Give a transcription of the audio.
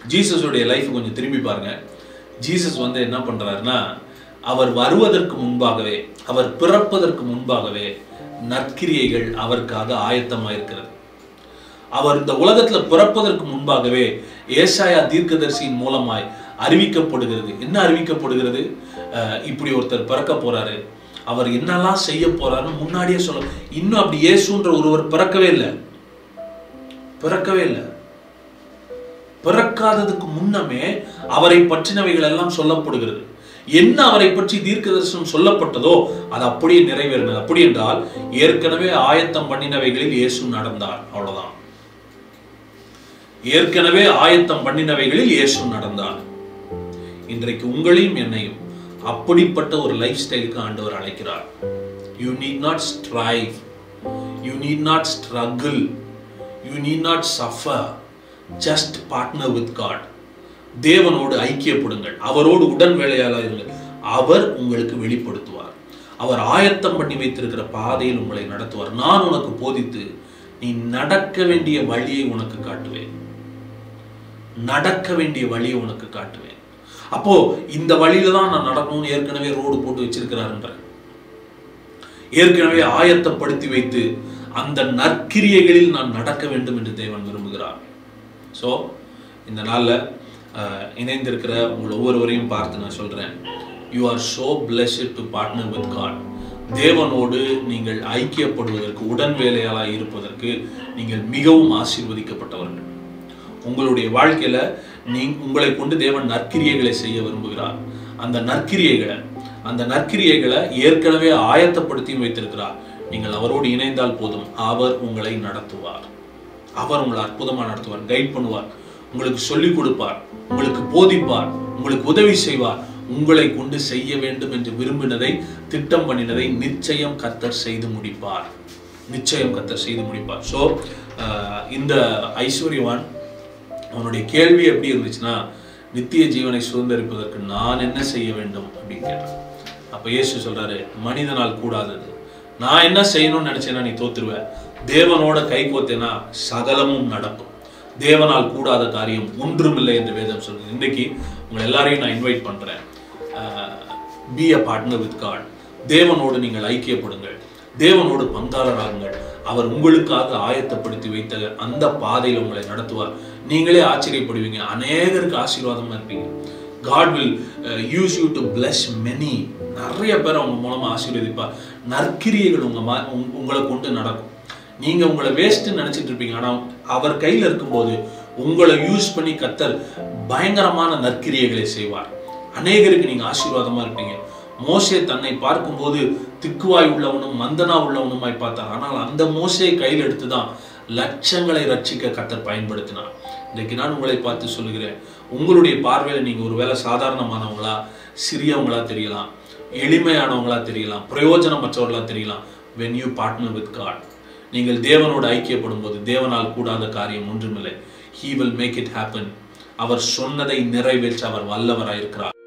ஜீசஸுடைய life கொஞ்சம் திரும்பி பாருங்க ஜீசஸ் வந்து என்ன பண்றாருன்னா அவர் வருவதற்கு முன்பாகவே அவர் பிறப்பதற்கு முன்பாகவே நற்கிரியைகள் அவருக்காக ஆயத்தமாக இருக்கிறது அவர் இந்த உலகத்துல பிறப்பதற்கு முன்பாகவே ஏசாயா தீர்க்கதரிசியின் மூலமாய் அறிவிக்கப்படுகிறது என்ன அறிவிக்கப்படுகிறது அஹ் இப்படி ஒருத்தர் பிறக்க போறாரு அவர் என்னெல்லாம் செய்ய போறாருன்னு முன்னாடியே சொல்ல இன்னும் அப்படி இயேசுன்ற ஒருவர் பிறக்கவே இல்லை பிறக்கவே இல்லை பிறக்காததுக்கு முன்னமே அவரை பற்றினவைகள் எல்லாம் சொல்லப்படுகிறது என்ன அவரை பற்றி தீர்க்க தரிசனம் சொல்லப்பட்டதோ அது அப்படியே நிறைவேறினது அப்படி என்றால் ஏற்கனவே ஆயத்தம் பண்ணினவைகளில் இயேசு நடந்தார் அவ்வளவுதான் ஏற்கனவே ஆயத்தம் பண்ணினவைகளில் இயேசு நடந்தார் இன்றைக்கு உங்களையும் என்னையும் அப்படிப்பட்ட ஒரு லைஃப் ஸ்டைலுக்கு ஆண்டவர் அழைக்கிறார் you need not strive you need not struggle you need not suffer just partner with God தேவனோடு ஐக்கியப்படுங்கள் அவரோடு உடன் வேலையாளர் இருங்கள் அவர் உங்களுக்கு வெளிப்படுத்துவார் அவர் ஆயத்தம் பண்ணி வைத்திருக்கிற பாதையில் உங்களை நடத்துவார் நான் உனக்கு போதித்து நீ நடக்க வேண்டிய வழியை உனக்கு காட்டுவேன் நடக்க வேண்டிய வழியை உனக்கு காட்டுவேன் அப்போ இந்த வழியில தான் நான் நடக்கணும்னு ஏற்கனவே ரோடு போட்டு வச்சிருக்கிறாருன்ற ஏற்கனவே ஆயத்தப்படுத்தி வைத்து அந்த நற்கிரியைகளில் நான் நடக்க வேண்டும் என்று தேவன் விரும்புகிறார் ஸோ இந்த நாளில் இணைந்திருக்கிற உங்கள் ஒவ்வொருவரையும் பார்த்து நான் சொல்கிறேன் you are so blessed to partner with God தேவனோடு நீங்கள் ஐக்கியப்படுவதற்கு உடன் வேலையாளாக இருப்பதற்கு நீங்கள் மிகவும் ஆசீர்வதிக்கப்பட்டவர்கள் உங்களுடைய வாழ்க்கையில நீ உங்களை கொண்டு தேவன் நற்கிரியைகளை செய்ய விரும்புகிறார் அந்த நற்கிரியைகளை அந்த நற்கிரியைகளை ஏற்கனவே ஆயத்தப்படுத்தியும் வைத்திருக்கிறார் நீங்கள் அவரோடு இணைந்தால் போதும் அவர் உங்களை நடத்துவார் அவர் உங்களை அற்புதமா நடத்துவார் கைட் பண்ணுவார் உங்களுக்கு சொல்லிக் கொடுப்பார் உங்களுக்கு போதிப்பார் உங்களுக்கு உதவி செய்வார் உங்களை கொண்டு செய்ய வேண்டும் என்று விரும்பினதை திட்டம் பண்ணினதை நிச்சயம் கத்தர் செய்து முடிப்பார் நிச்சயம் கத்தர் செய்து முடிப்பார் ஸோ இந்த ஐஸ்வர்யவான் அவனுடைய கேள்வி எப்படி இருந்துச்சுன்னா நித்திய ஜீவனை சுதந்திரிப்பதற்கு நான் என்ன செய்ய வேண்டும் அப்படின்னு கேட்டான் அப்ப இயேசு சொல்றாரு மனிதனால் கூடாதது நான் என்ன செய்யணும்னு நினைச்சேன்னா நீ தோத்துருவ தேவனோட கை கோத்தேனா சகலமும் நடக்கும் தேவனால் கூடாத காரியம் ஒன்றுமில்லை என்று வேதம் சொல்லுது இன்னைக்கு உங்களை எல்லாரையும் நான் இன்வைட் பண்றேன் be a partner with God தேவனோடு நீங்கள் ஐக்கியப்படுங்கள் தேவனோடு பங்காளராகுங்கள் அவர் உங்களுக்காக ஆயத்தப்படுத்தி வைத்த அந்த பாதையில் உங்களை நடத்துவார் நீங்களே ஆச்சரியப்படுவீங்க அநேகருக்கு ஆசீர்வாதமா இருப்பீங்க God will use you to bless many நிறைய பேர் அவங்க மூலமா ஆசீர்வதிப்பார் நற்கிரியைகள் உங்க மா உங்க- உங்களை கொண்டு நடக்கும் நீங்க உங்களை வேஸ்ட்னு நினைச்சிட்டு இருப்பீங்க ஆனா அவர் கையில இருக்கும்போது உங்களை யூஸ் பண்ணி கத்தர் பயங்கரமான நற்கிரியைகளை செய்வார் அநேகருக்கு நீங்க ஆசீர்வாதமா இருப்பீங்க மோசே தன்னை பார்க்கும்போது திக்குவாய் உள்ளவனும் மந்தனா உள்ளவனுமாய் பார்த்தார் ஆனால் அந்த மோசையை கையில் எடுத்துதான் லட்சங்களை ரட்சிக்க கத்தர் பயன்படுத்தினார் இன்றைக்கு நான் உங்களை பார்த்து சொல்லுகிறேன் உங்களுடைய பார்வையில நீங்க ஒருவேளை சாதாரணமானவங்களா சிறியவங்களா தெரியலாம் எளிமையானவங்களா தெரியலாம் பிரயோஜனமற்றவர்களா தெரியலாம் when you partner with God நீங்கள் தேவனோடு ஐக்கியப்படும் போது தேவனால் கூடாத காரியம் ஒன்றுமில்லை he will make it happen அவர் சொன்னதை நிறைவேற்ற அவர் வல்லவராயிருக்கிறார்